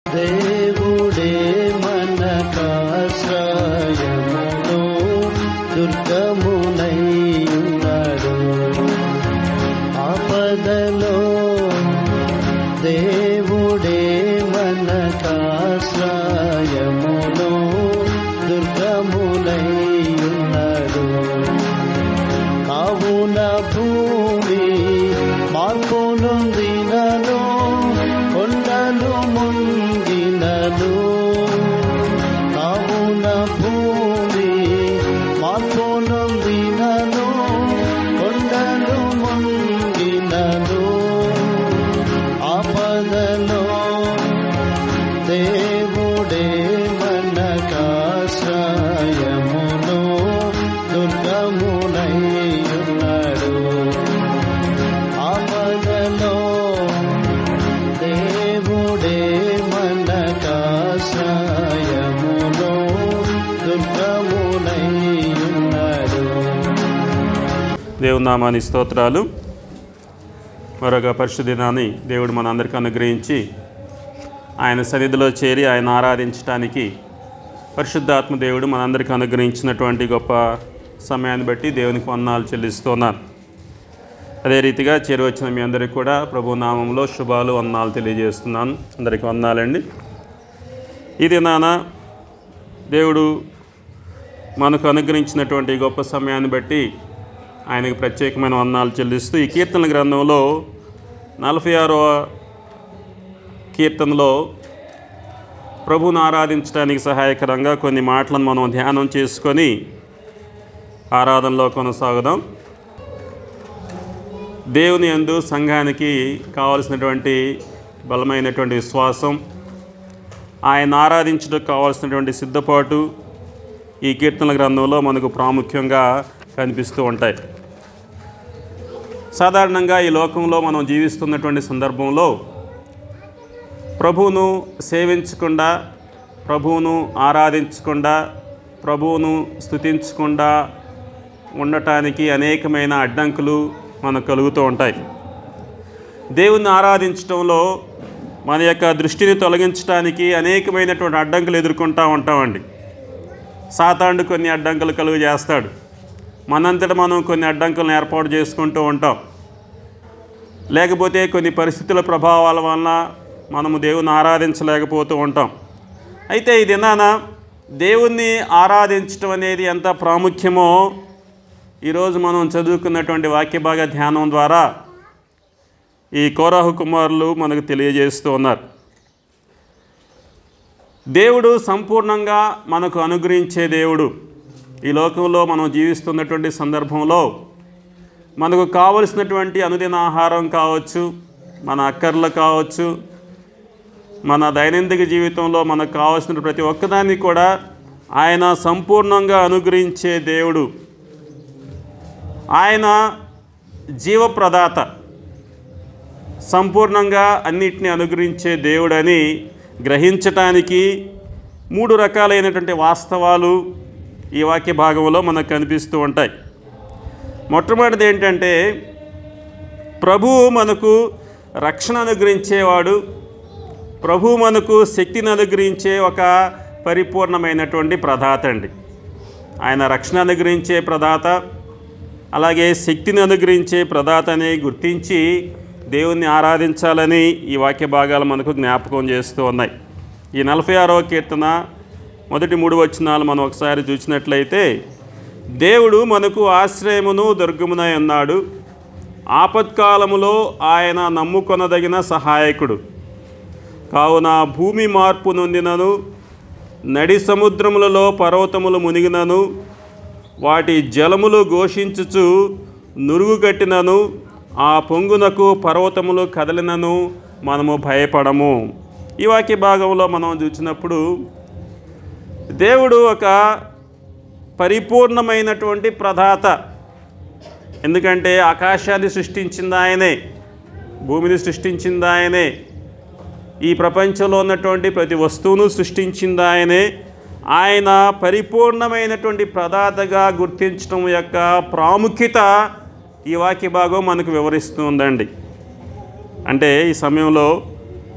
దేవుడే మనకాశ్రయమును దుర్గమునైయున్నాడు ఆపదలో దేవుడే మనకాశ్రయమును దుర్గమునైయున్నాడు కావున భూమి మార్పు నొందినను కొండలు ముంగినను కావున భూమి మార్పు నొందినను కొండలు ముంగినను ఆపదలో దేవుడే మనకాశ్రయమును దుర్గమునయ్యున్నాడు ఆపదలో దేవుడే మనకాశ్రయమును దుర్గమునయ్యున్నాడు దేవుని నామాని స్తోత్రాలు మరొక పరిశుద్ధినాన్ని దేవుడు మన అందరికీ అనుగ్రహించి ఆయన సన్నిధిలో చేరి ఆయన ఆరాధించడానికి పరిశుద్ధాత్మ దేవుడు మనందరికీ అనుగ్రహించినటువంటి గొప్ప సమయాన్ని బట్టి దేవునికి వందనాలు చెల్లిస్తున్నాను అదే రీతిగా చేరి వచ్చిన మీ అందరికీ కూడా ప్రభు నామంలో శుభాలు వందనాలు తెలియజేస్తున్నాను అందరికీ వందనాలండి ఇది నాన్న దేవుడు మనకు అనుగ్రహించినటువంటి గొప్ప సమయాన్ని బట్టి ఆయనకు ప్రత్యేకమైన వందనాలు చెల్లిస్తూ ఈ కీర్తన గ్రంథంలో నలభై ఆరవ కీర్తనలో ప్రభువును ఆరాధించడానికి సహాయకరంగా కొన్ని మాటలను మనం ధ్యానం చేసుకొని ఆరాధనలో కొనసాగుదాం దేవుని యందు సంఘానికి కావలసినటువంటి బలమైనటువంటి విశ్వాసం ఆయన ఆరాధించడానికి కావాల్సినటువంటి సిద్ధపాటు ఈ కీర్తనల గ్రంథంలో మనకు ప్రాముఖ్యంగా కనిపిస్తూ ఉంటాయి సాధారణంగా ఈ లోకంలో మనం జీవిస్తున్నటువంటి సందర్భంలో ప్రభువును సేవించకుండా ప్రభువును ఆరాధించకుండా ప్రభువును స్తుతించకుండా ఉండటానికి అనేకమైన అడ్డంకులు మనకు కలుగుతూ ఉంటాయి దేవుణ్ణి ఆరాధించడంలో మన యొక్క దృష్టిని తొలగించడానికి అనేకమైనటువంటి అడ్డంకులు ఎదుర్కొంటూ ఉంటామండి సాతాండు కొన్ని అడ్డంకులు కలుగు చేస్తాడు మనంతట మనం కొన్ని అడ్డంకులను ఏర్పాటు చేసుకుంటూ ఉంటాం లేకపోతే కొన్ని పరిస్థితుల ప్రభావాల వలన మనము దేవుని ఆరాధించలేకపోతూ ఉంటాం అయితే ఈ దినాన దేవుణ్ణి ఆరాధించడం అనేది ఎంత ప్రాముఖ్యమో ఈరోజు మనం చదువుకున్నటువంటి వాక్య భాగ ధ్యానం ద్వారా ఈ కోరాహు కుమారులు మనకు తెలియజేస్తూ ఉన్నారు దేవుడు సంపూర్ణంగా మనకు అనుగ్రహించే దేవుడు ఈ లోకంలో మనం జీవిస్తున్నటువంటి సందర్భంలో మనకు కావలసినటువంటి అనుదిన ఆహారం కావచ్చు మన అక్కర్లు కావచ్చు మన దైనందిక జీవితంలో మనకు కావలసిన ప్రతి ఒక్కదాన్ని కూడా ఆయన సంపూర్ణంగా అనుగ్రహించే దేవుడు ఆయన జీవప్రదాత సంపూర్ణంగా అన్నిటిని అనుగ్రహించే దేవుడని గ్రహించటానికి మూడు రకాలైనటువంటి వాస్తవాలు ఈ వాక్య భాగంలో మనకు కనిపిస్తూ ఉంటాయి మొట్టమొదటిది ఏంటంటే ప్రభువు మనకు రక్షణ అనుగ్రహించేవాడు ప్రభువు మనకు శక్తిని అనుగ్రహించే ఒక పరిపూర్ణమైనటువంటి ప్రదాత అండి ఆయన రక్షణ అనుగ్రహించే ప్రదాత అలాగే శక్తిని అనుగ్రహించే ప్రదాతని గుర్తించి దేవుణ్ణి ఆరాధించాలని ఈ వాక్య భాగాలు మనకు జ్ఞాపకం చేస్తూ ఉన్నాయి ఈ నలభై ఆరవ కీర్తన మొదటి మూడు వచనాలు మనం ఒకసారి చూసినట్లయితే దేవుడు మనకు ఆశ్రయమును దుర్గమునై ఉన్నాడు ఆపత్కాలములో ఆయన నమ్ముకొనదగిన సహాయకుడు కావున భూమి మార్పు నొందినను నడి సముద్రములలో పర్వతములు మునిగినను వాటి జలములు ఘోషించుచు నురుగుగట్టినను ఆ పొంగునకు పర్వతములు కదలినను మనము భయపడము ఈ వాక్య భాగంలో మనం చూసినప్పుడు దేవుడు ఒక పరిపూర్ణమైనటువంటి ప్రదాత ఎందుకంటే ఆకాశాన్ని సృష్టించింది ఆయనే భూమిని సృష్టించింది ఆయనే ఈ ప్రపంచంలో ఉన్నటువంటి ప్రతి వస్తువును సృష్టించింది ఆయనే ఆయన పరిపూర్ణమైనటువంటి ప్రదాతగా గుర్తించడం యొక్క ప్రాముఖ్యత ఈ వాక్య భాగం మనకు వివరిస్తుందండి అంటే ఈ సమయంలో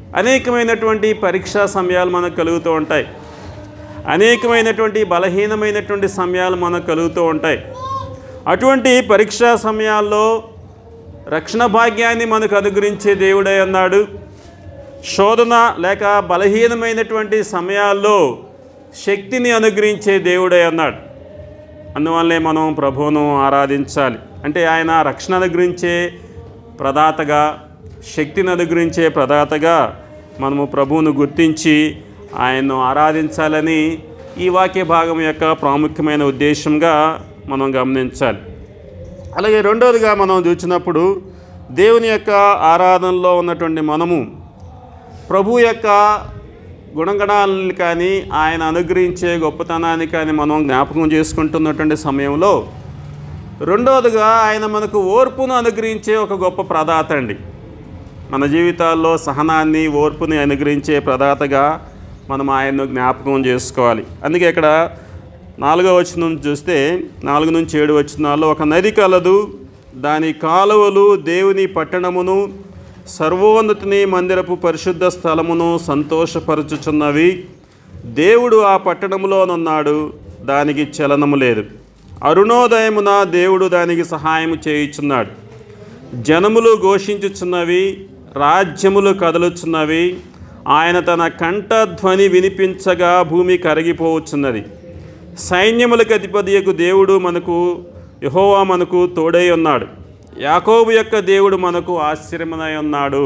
అనేకమైనటువంటి పరీక్షా సమయాలు మనకు కలుగుతూ ఉంటాయి అనేకమైనటువంటి బలహీనమైనటువంటి సమయాలు మనకు కలుగుతూ ఉంటాయి అటువంటి పరీక్షా సమయాల్లో రక్షణ భాగ్యాన్ని మనకు అనుగ్రహించే దేవుడై అన్నాడు శోధన లేక బలహీనమైనటువంటి సమయాల్లో శక్తిని అనుగ్రహించే దేవుడై అన్నాడు అందువల్లే మనం ప్రభువును ఆరాధించాలి అంటే ఆయన రక్షణ అనుగ్రహించే ప్రదాతగా శక్తిని అనుగ్రహించే ప్రదాతగా మనము ప్రభువును గుర్తించి ఆయన్ను ఆరాధించాలని ఈ వాక్య భాగం యొక్క ప్రాముఖ్యమైన ఉద్దేశంగా మనం గమనించాలి అలాగే రెండవదిగా మనం చూసినప్పుడు దేవుని యొక్క ఆరాధనలో ఉన్నటువంటి మనము ప్రభు యొక్క గుణగణాలను కానీ ఆయన అనుగ్రహించే గొప్పతనాన్ని కానీ మనం జ్ఞాపకం చేసుకుంటున్నటువంటి సమయంలో రెండవదిగా ఆయన మనకు ఓర్పును అనుగ్రహించే ఒక గొప్ప ప్రదాత అండి మన జీవితాల్లో సహనాన్ని ఓర్పుని అనుగ్రహించే ప్రదాతగా మనం ఆయన్ను జ్ఞాపకం చేసుకోవాలి అందుకే ఇక్కడ నాలుగో వచనం చూస్తే నాలుగు నుంచి ఏడు వచనాల్లో ఒక నది కలదు దాని కాలువలు దేవుని పట్టణమును సర్వోన్నతిని మందిరపు పరిశుద్ధ స్థలమును సంతోషపరచుచున్నవి దేవుడు ఆ పట్టణములోనున్నాడు దానికి చలనము లేదు అరుణోదయమున దేవుడు దానికి సహాయము చేయుచున్నాడు జనములు ఘోషించుచున్నవి రాజ్యములు కదలుచున్నవి ఆయన తన కంఠధ్వని వినిపించగా భూమి కరిగిపోవచ్చున్నది సైన్యములకు అధిపతియకు దేవుడు మనకు యహోవా మనకు తోడై ఉన్నాడు యాకోబు యొక్క దేవుడు మనకు ఆశ్చర్యమనై ఉన్నాడు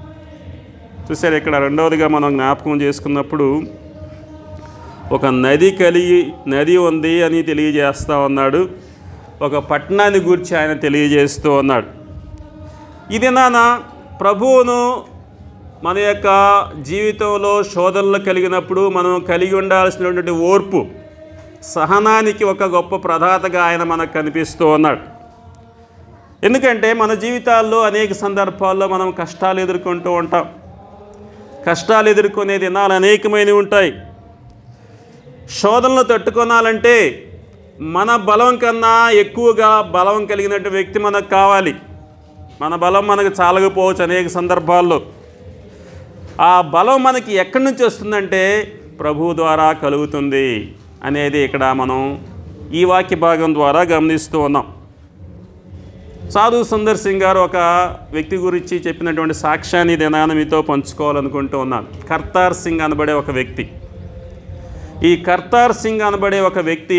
చూసారు ఇక్కడ రెండవదిగా మనం జ్ఞాపకం చేసుకున్నప్పుడు ఒక నది కలిగి నది ఉంది అని తెలియజేస్తూ ఉన్నాడు ఒక పట్టణాన్ని గురించి ఆయన తెలియజేస్తూ ఉన్నాడు ఇది నాన్న ప్రభువును మన యొక్క జీవితంలో శోధనలు కలిగినప్పుడు మనం కలిగి ఉండాల్సినటువంటి ఓర్పు సహనానికి ఒక గొప్ప ప్రదాతగా ఆయన మనకు కనిపిస్తూ ఉన్నాడు ఎందుకంటే మన జీవితాల్లో అనేక సందర్భాల్లో మనం కష్టాలు ఎదుర్కొంటూ ఉంటాం కష్టాలు ఎదుర్కొనే దినాలు అనేకమైనవి ఉంటాయి శోధనలు తట్టుకోనాలంటే మన బలం కన్నా ఎక్కువగా బలం కలిగినట్టు వ్యక్తి మనకు కావాలి మన బలం మనకు చాలకపోవచ్చు అనేక సందర్భాల్లో ఆ బలం మనకి ఎక్కడి నుంచి వస్తుందంటే ప్రభు ద్వారా కలుగుతుంది అనేది ఇక్కడ మనం ఈ వాక్య భాగం ద్వారా గమనిస్తూ ఉన్నాం సాధు సుందర్ సింగ్ గారు ఒక వ్యక్తి గురించి చెప్పినటువంటి సాక్ష్యాన్ని దినాన మీతో పంచుకోవాలనుకుంటూ ఉన్నాను కర్తార్ సింగ్ అనబడే ఒక వ్యక్తి ఈ కర్తార్ సింగ్ అనబడే ఒక వ్యక్తి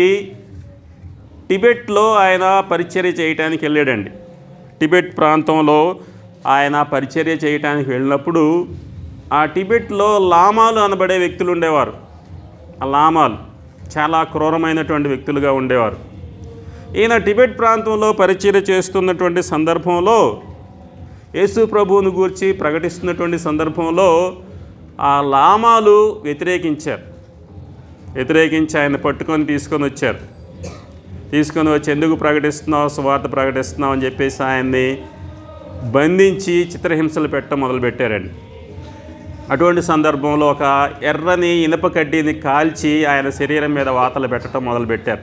టిబెట్లో ఆయన పరిచర్య చేయటానికి వెళ్ళాడండి టిబెట్ ప్రాంతంలో ఆయన పరిచర్య చేయటానికి వెళ్ళినప్పుడు ఆ టిబెట్లో లామాలు అనబడే వ్యక్తులు ఉండేవారు ఆ లామాలు చాలా క్రూరమైనటువంటి వ్యక్తులుగా ఉండేవారు ఈయన టిబెట్ ప్రాంతంలో పరిచర్య చేస్తున్నటువంటి సందర్భంలో యేసు ప్రభువును గూర్చి ప్రకటిస్తున్నటువంటి సందర్భంలో ఆ లామాలు వ్యతిరేకించారు వ్యతిరేకించి ఆయన పట్టుకొని తీసుకొని వచ్చారు తీసుకొని వచ్చి ఎందుకు ప్రకటిస్తున్నావు సువార్త ప్రకటిస్తున్నావు అని చెప్పేసి ఆయన్ని బంధించి చిత్రహింసలు పెట్టడం మొదలుపెట్టారండి అటువంటి సందర్భంలో ఒక ఎర్రని ఇనుప కడ్డీని కాల్చి ఆయన శరీరం మీద వాతలు పెట్టడం మొదలుపెట్టారు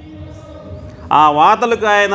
ఆ వాతలకు ఆయన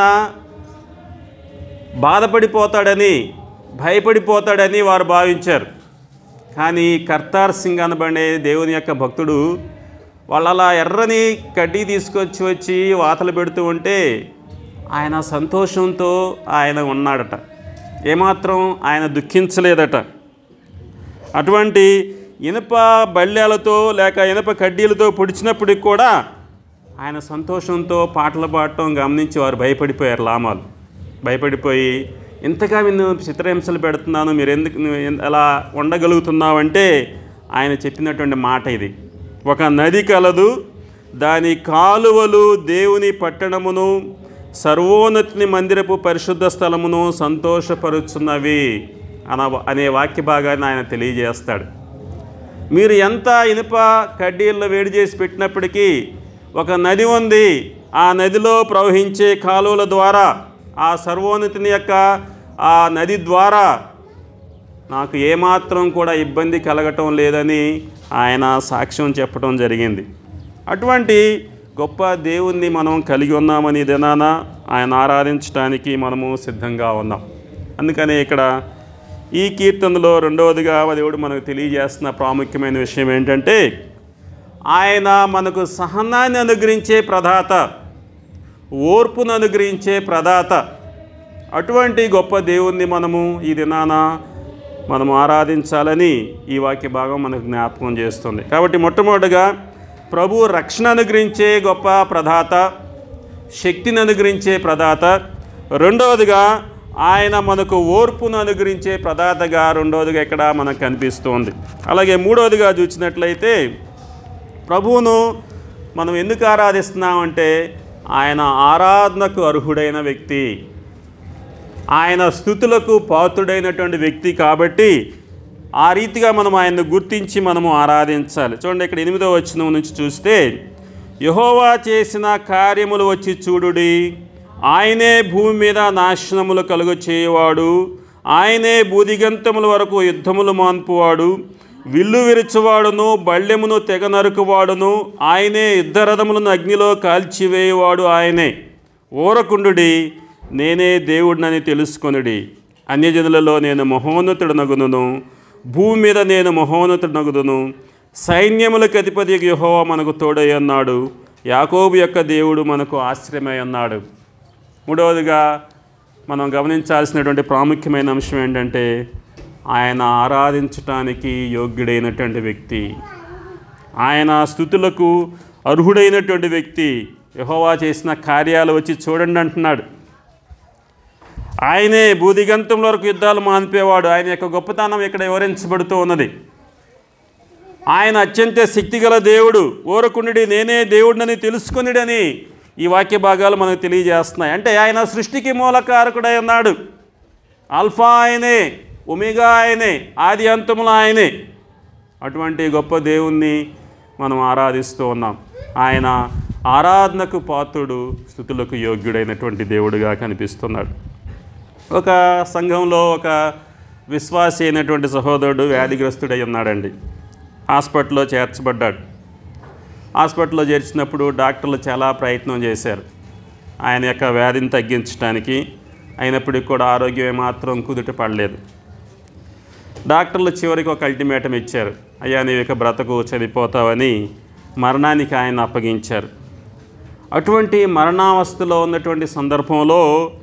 బాధపడిపోతాడని భయపడిపోతాడని వారు భావించారు కానీ కర్తార్ సింగ్ అనబడే దేవుని యొక్క భక్తుడు వాళ్ళు అలా ఎర్రని కడ్డీ తీసుకొచ్చి వచ్చి వాతలు పెడుతూ ఉంటే ఆయన సంతోషంతో ఆయన ఉన్నాడట ఏమాత్రం ఆయన దుఃఖించలేదట అటువంటి ఇనుప బళ్ళేలతో లేక ఇనుప కడ్డీలతో పొడిచినప్పటికి కూడా ఆయన సంతోషంతో పాటలు పాడటం గమనించి వారు భయపడిపోయారు లామాలు భయపడిపోయి ఇంతగా నిన్ను చిత్రహింసలు పెడుతున్నాను మీరు ఎందుకు నువ్వు ఎన్- ఎలా ఉండగలుగుతున్నావు అంటే ఆయన చెప్పినటువంటి మాట ఇది ఒక నది కలదు దాని కాలువలు దేవుని పట్టణమును సర్వోన్నతిని మందిరపు పరిశుద్ధ స్థలమును సంతోషపరుచున్నవి అన అనే వాక్య భాగాన్ని ఆయన తెలియజేస్తాడు మీరు ఎంత ఇనుప కడ్డీల్లో వేడి చేసి పెట్టినప్పటికీ ఒక నది ఉంది ఆ నదిలో ప్రవహించే కాలువల ద్వారా ఆ సర్వోన్నతిని యొక్క ఆ నది ద్వారా నాకు ఏమాత్రం కూడా ఇబ్బంది కలగటం లేదని ఆయన సాక్ష్యం చెప్పడం జరిగింది అటువంటి గొప్ప దేవుణ్ణి మనం కలిగి ఉన్నామని ఈ దినాన ఆయన ఆరాధించడానికి మనము సిద్ధంగా ఉన్నాం అందుకని ఇక్కడ ఈ కీర్తనలో రెండవదిగా దేవుడు మనకు తెలియజేస్తున్న ప్రాముఖ్యమైన విషయం ఏంటంటే ఆయన మనకు సహనాన్ని అనుగ్రహించే ప్రదాత ఓర్పును అనుగ్రహించే ప్రదాత అటువంటి గొప్ప దేవుణ్ణి మనము ఈ దినాన మనము ఆరాధించాలని ఈ వాక్య భాగం మనకు జ్ఞాపకం చేస్తుంది కాబట్టి మొట్టమొదటిగా ప్రభు రక్షణ అనుగ్రహించే గొప్ప ప్రదాత శక్తిని అనుగ్రహించే ప్రదాత రెండవదిగా ఆయన మనకు ఓర్పును అనుగ్రహించే ప్రదాతగా రెండవదిగా ఇక్కడ మనకు కనిపిస్తుంది అలాగే మూడవదిగా చూసినట్లయితే ప్రభువును మనం ఎందుకు ఆరాధిస్తున్నామంటే ఆయన ఆరాధనకు అర్హుడైన వ్యక్తి ఆయన స్థుతులకు పాత్రుడైనటువంటి వ్యక్తి కాబట్టి ఆ రీతిగా మనం ఆయన్ను గుర్తించి మనము ఆరాధించాలి చూడండి ఇక్కడ ఎనిమిదో వచనం నుంచి చూస్తే యహోవా చేసిన కార్యములు వచ్చి చూడుడి ఆయనే భూమి మీద నాశనములు కలుగు చేయవాడు ఆయనే భూదిగంతముల వరకు యుద్ధములు మాన్పువాడు విల్లు విరుచువాడును బళ్ళెమును తెగ నరుకువాడును ఆయనే యుద్ధరథములను అగ్నిలో కాల్చివేయువాడు ఆయనే ఓరకుండుడి నేనే దేవుడినని తెలుసుకొనుడి అన్యజనులలో నేను మహోన్నతుడనగును భూమి మీద నేను మహోన్నతుడనగుదును సైన్యములకు అధిపతి యెహోవా మనకు తోడై అన్నాడు యాకోబు యొక్క దేవుడు మనకు ఆశ్రయమై అన్నాడు మూడవదిగా మనం గమనించాల్సినటువంటి ప్రాముఖ్యమైన అంశం ఏంటంటే ఆయన ఆరాధించటానికి యోగ్యుడైనటువంటి వ్యక్తి ఆయన స్థుతులకు అర్హుడైనటువంటి వ్యక్తి యెహోవా చేసిన కార్యాలు వచ్చి చూడండి అంటున్నాడు ఆయనే భూదిగంతం వరకు యుద్ధాలు మానిపేవాడు ఆయన యొక్క గొప్పతనం ఇక్కడ వివరించబడుతూ ఉన్నది ఆయన అత్యంత శక్తిగల దేవుడు ఓరకుండి నేనే దేవుడినని తెలుసుకునిడని ఈ వాక్య భాగాలు మనకు తెలియజేస్తున్నాయి అంటే ఆయన సృష్టికి మూలకారకుడై ఉన్నాడు ఆల్ఫా ఆయనే ఒమేగా ఆయనే ఆది అంతములు ఆయనే అటువంటి గొప్ప దేవుణ్ణి మనం ఆరాధిస్తూ ఉన్నాం ఆయన ఆరాధనకు పాత్రుడు స్థుతులకు యోగ్యుడైనటువంటి దేవుడుగా కనిపిస్తున్నాడు ఒక సంఘంలో ఒక విశ్వాసి అయినటువంటి సహోదరుడు వ్యాధిగ్రస్తుడై ఉన్నాడండి హాస్పిటల్లో చేర్చబడ్డాడు హాస్పిటల్లో చేర్చినప్పుడు డాక్టర్లు చాలా ప్రయత్నం చేశారు ఆయన యొక్క వ్యాధిని తగ్గించడానికి అయినప్పటికీ కూడా ఆరోగ్యం ఏమాత్రం కుదుట పడలేదు డాక్టర్లు చివరికి ఒక అల్టిమేటం ఇచ్చారు అయ్యా నీవు ఇక బ్రతకు చనిపోతావని మరణానికి ఆయన అప్పగించారు అటువంటి మరణావస్థలో ఉన్నటువంటి సందర్భంలో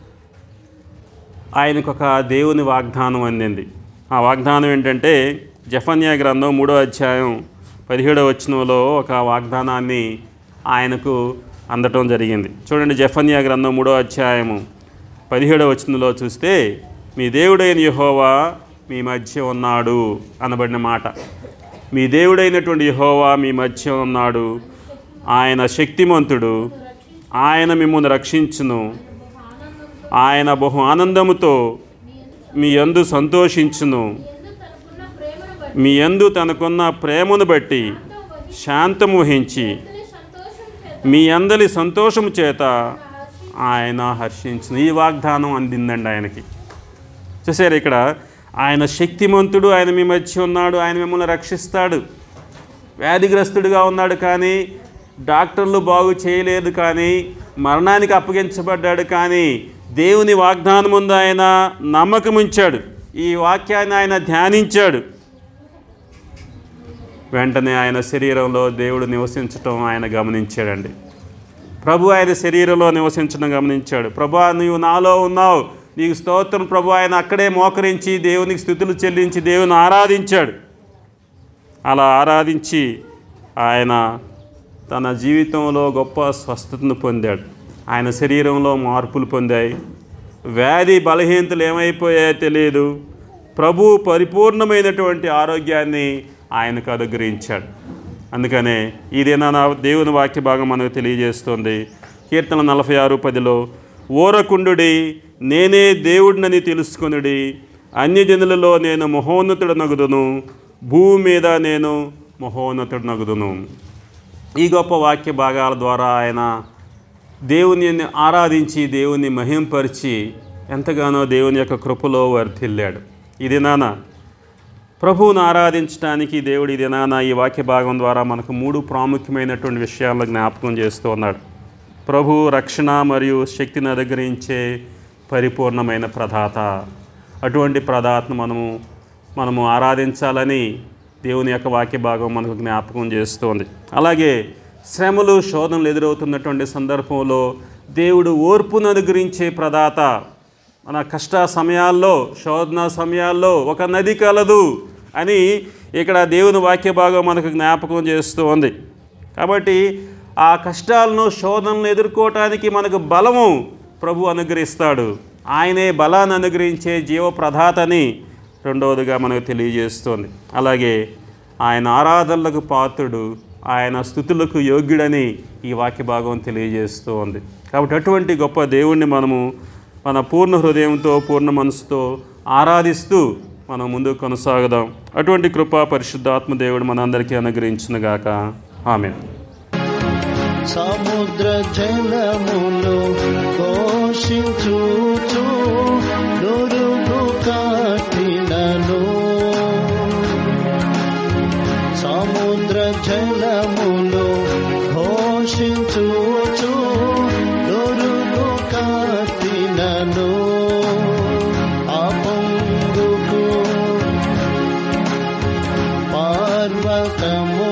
ఆయనకు ఒక దేవుని వాగ్దానం అందింది ఆ వాగ్దానం ఏంటంటే జఫన్యా గ్రంథం మూడో అధ్యాయం పదిహేడవ వచనంలో ఒక వాగ్దానాన్ని ఆయనకు అందటం జరిగింది చూడండి జఫన్యా గ్రంథం మూడో అధ్యాయము పదిహేడవ వచనంలో చూస్తే మీ దేవుడైన యెహోవా మీ మధ్య ఉన్నాడు అనబడిన మాట మీ దేవుడైనటువంటి యెహోవా మీ మధ్య ఉన్నాడు ఆయన శక్తిమంతుడు ఆయన మిమ్మల్ని రక్షించును ఆయన బహు ఆనందముతో మీ యందు సంతోషించును మీ యందు తనకున్న ప్రేమను బట్టి శాంతము వహించి మీ అందరి సంతోషము చేత ఆయన హర్షించును ఈ వాగ్దానం అందిందండి ఆయనకి చూసారు ఇక్కడ ఆయన శక్తిమంతుడు ఆయన మీ మధ్య ఉన్నాడు ఆయన మిమ్మల్ని రక్షిస్తాడు వ్యాధిగ్రస్తుడిగా ఉన్నాడు కానీ డాక్టర్లు బాగు చేయలేదు కానీ మరణానికి అప్పగించబడ్డాడు కానీ దేవుని వాగ్దానం ముందు ఆయన నమ్మకం ఉంచాడు ఈ వాక్యాన్ని ఆయన ధ్యానించాడు వెంటనే ఆయన శరీరంలో దేవుడు నివసించటం ఆయన గమనించాడండి ప్రభు ఆయన శరీరంలో నివసించడం గమనించాడు ప్రభు నీవు నాలో ఉన్నావు నీకు స్తోత్రం ప్రభు ఆయన అక్కడే మోకరించి దేవునికి స్థుతులు చెల్లించి దేవుని ఆరాధించాడు అలా ఆరాధించి ఆయన తన జీవితంలో గొప్ప స్వస్థతను పొందాడు ఆయన శరీరంలో మార్పులు పొందాయి వ్యాధి బలహీనతలు ఏమైపోయాయో తెలియదు ప్రభు పరిపూర్ణమైనటువంటి ఆరోగ్యాన్ని ఆయనకు అనుగ్రహించాడు అందుకనే ఈ దినాన దేవుని వాక్య భాగం మనకు తెలియజేస్తుంది కీర్తన నలభై ఆరు పదిలో ఓరకుండుడి నేనే దేవుడినని తెలుసుకొనుడి అన్యజనులలో నేను మహోన్నతుడు నగుదును భూమి మీద నేను మహోన్నతుడు నగుదును ఈ గొప్ప వాక్య భాగాల ద్వారా ఆయన దేవుని ఆరాధించి దేవుని మహింపరిచి ఎంతగానో దేవుని యొక్క కృపలో వర్ధిల్లాడు ఈ దినాన ప్రభువును ఆరాధించడానికి దేవుడు ఈ దినాన ఈ వాక్య భాగం ద్వారా మనకు మూడు ప్రాముఖ్యమైనటువంటి విషయాలను జ్ఞాపకం చేస్తూ ఉన్నాడు ప్రభు రక్షణ మరియు శక్తిని అనుగ్రహించే పరిపూర్ణమైన ప్రదాత అటువంటి ప్రదాతను మనము మనము ఆరాధించాలని దేవుని యొక్క వాక్య భాగం మనకు జ్ఞాపకం చేస్తోంది అలాగే శ్రమలు శోధనలు ఎదురవుతున్నటువంటి సందర్భంలో దేవుడు ఓర్పును అనుగ్రహించే ప్రదాత మన కష్ట సమయాల్లో శోధన సమయాల్లో ఒక నది కలదు అని ఇక్కడ దేవుని వాక్య భాగం మనకు జ్ఞాపకం చేస్తూ ఉంది కాబట్టి ఆ కష్టాలను శోధనలు ఎదుర్కోవటానికి మనకు బలము ప్రభు అనుగ్రహిస్తాడు ఆయనే బలాన్ని అనుగ్రహించే జీవ ప్రదాతని రెండవదిగా మనకు తెలియజేస్తోంది అలాగే ఆయన ఆరాధనలకు పాత్రుడు ఆయన స్థుతులకు యోగ్యుడని ఈ వాక్య భాగం తెలియజేస్తూ ఉంది కాబట్టి అటువంటి గొప్ప దేవుణ్ణి మనము మన పూర్ణ హృదయంతో పూర్ణ మనసుతో ఆరాధిస్తూ మనం ముందుకు కొనసాగుదాం అటువంటి కృప పరిశుద్ధాత్మ దేవుడు మనందరికీ అనుగ్రహించునుగాక ఆమె సముద్ర జలములు ఘోషించుచు నురుగు కాటినను సముద్ర జలములు ఘోషించుచు నురుగు కాటినను ఆ పొంగుకు పర్వతము